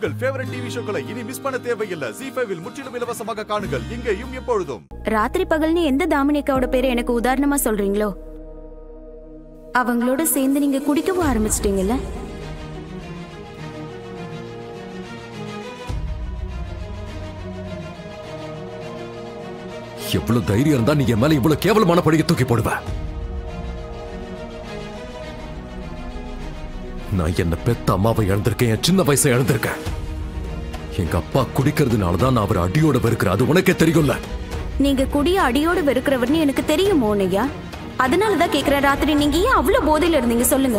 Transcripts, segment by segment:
உங்கள் favourite TV ஷோக்களை இனி miss பண்ண தேவையில்லை ஜி ஃபைவில் முற்றிலும் இலவசமாக காணுங்கள் இங்கேயும் எப்பொழுதும் ராத்திரி பகல்னு எந்த தாமினிக்காவோட பேரை எனக்கு உதாரணமா சொல்றீங்களோ அவங்களோட சேர்ந்து நீங்க குடிக்கவும் ஆரம்பிச்சிட்டீங்கல்ல எவ்வளவு தைரியம் இருந்தா நீ என் மேல இவ்வளவு கேவலமான படிக்க தூக்கி போடுவ நான் என்ன பெத்த அம்மாவை இழந்திருக்கேன் என் சின்ன வயசை இழந்திருக்கேன் எங்க அப்பா குடிக்கிறதுனால தான் நான் அவர் அடியோட வெறுக்கிறேன் அது உனக்கே தெரியும்ல நீங்க குடிய அடியோடு வெறுக்கிறவர்னு எனக்கு தெரியும் மோனையா அதனாலதான் கேக்குறேன் ராத்திரி நீங்க ஏன் அவ்வளவு போதையில இருந்தீங்க சொல்லுங்க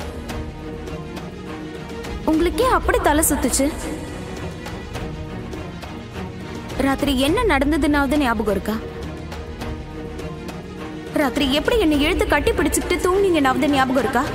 உங்களுக்கே அப்படி தலை சுத்துச்சு ராத்திரி என்ன நடந்ததுனாவது ஞாபகம் இருக்கா ராத்திரி எப்படி என்னை இழுத்து கட்டி பிடிச்சுக்கிட்டு தூங்குனீங்கன்னாவது ஞாபகம் இருக்கா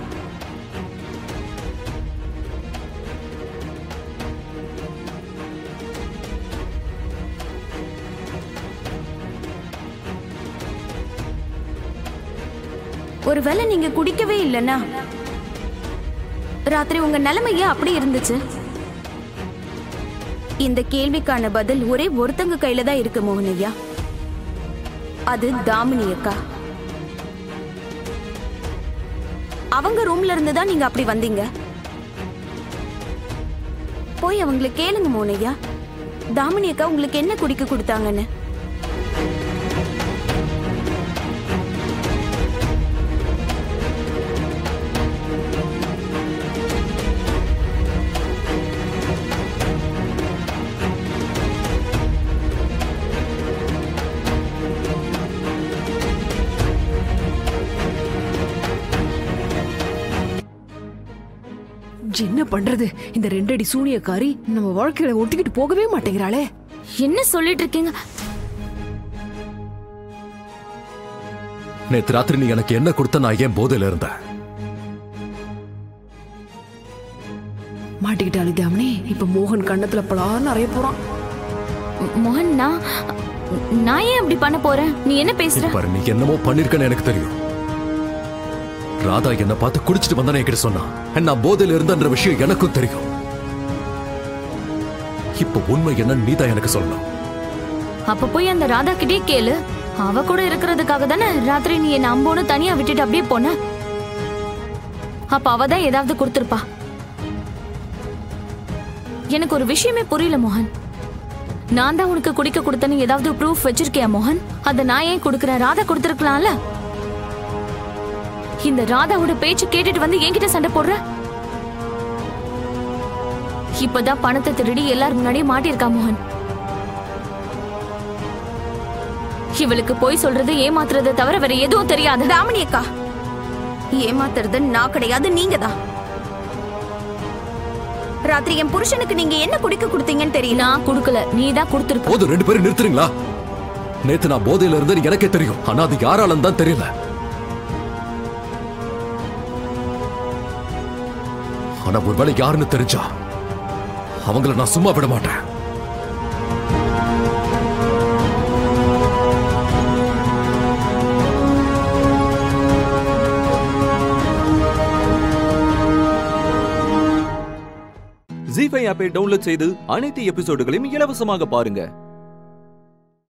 ஒருவேளை நீங்க குடிக்கவே இல்லைன்னா ராத்திரி உங்க நிலைமையே அப்படி இருந்துச்சு இந்த கேள்விக்கான பதில் ஒரே ஒருத்தங்க கையில தான் இருக்கு மோகனையா அது தாமினி அக்கா அவங்க ரூம்ல இருந்து தான் நீங்க அப்படி வந்தீங்க போய் அவங்களை கேளுங்க மோனையா தாமினி அக்கா உங்களுக்கு என்ன குடிக்க கொடுத்தாங்கன்னு என்ன பண்றது இந்த ரெண்டடி சூனியக்காரி நம்ம வாழ்க்கையில ஒட்டிக்கிட்டு போகவே மாட்டேங்கிறாளே என்ன சொல்லிட்டு இருக்கீங்க நேத்து ராத்திரி நீ எனக்கு என்ன கொடுத்த நான் ஏன் போதையில இருந்தேன் மாட்டிக்கிட்டாளு தாமனே இப்ப மோகன் கண்ணத்துல பலான்னு அறைய போறான் ம- மோகன் நான் நான் ஏன் அப்படி பண்ண போறேன் நீ என்ன பேசுற இது பாரு நீ என்னமோ பண்ணிருக்கன்னு எனக்கு தெரியும் ராதா என்ன பார்த்து குடிச்சிட்டு வந்தானே என்கிட்ட சொன்னா And நான் போதையில இருந்தன்ற விஷயம் எனக்கும் தெரியும் இப்ப உண்மை என்ன நீதான் எனக்கு சொல்லணும் அப்ப போய் அந்த ராதா கிட்டே கேளு அவ கூட இருக்கிறதுக்காக தானே ராத்திரி நீ என்ன அம்போன்னு தனியா விட்டுட்டு அப்படியே போன அப்ப அவ தான் ஏதாவது கொடுத்திருப்பா எனக்கு ஒரு விஷயமே புரியல மோகன் நான் தான் உனக்கு குடிக்க கொடுத்தேன்னு ஏதாவது ப்ரூஃப் வச்சிருக்கியா மோகன் அத நான் ஏன் கொடுக்கறேன் ராதா கொடுத்திருக்கலாம்ல இந்த ராதாவோட பேச்சு கேட்டுட்டு வந்து என்கிட்ட சண்டை போடுற இப்பதான் பணத்தை திருடி எல்லாரும் முன்னாடியே மாட்டியிருக்கா மோகன் இவளுக்கு போய் சொல்றது ஏமாத்துறதை தவிர வேற எதுவும் தெரியாது தாமணி அக்கா ஏமாத்துறது நான் கிடையாது நீங்க தான் ராத்திரி என் புருஷனுக்கு நீங்க என்ன குடிக்க கொடுத்தீங்கன்னு தெரியல நான் குடுக்கல நீ தான் கொடுத்துருக்க போதும் ரெண்டு பேரும் நிறுத்துறீங்களா நேத்து நான் போதையில இருந்தேன்னு எனக்கே தெரியும் ஆனா அது யாராலும் தான் தெரியல ஆனா ஒருவேளை யாருன்னு தெரிஞ்சா அவங்கள நான் சும்மா விட மாட்டேன் ஜி ஃபைவ் ஆப்பை டவுன்லோட் செய்து அனைத்து எபிசோடுகளையும் இலவசமாக பாருங்க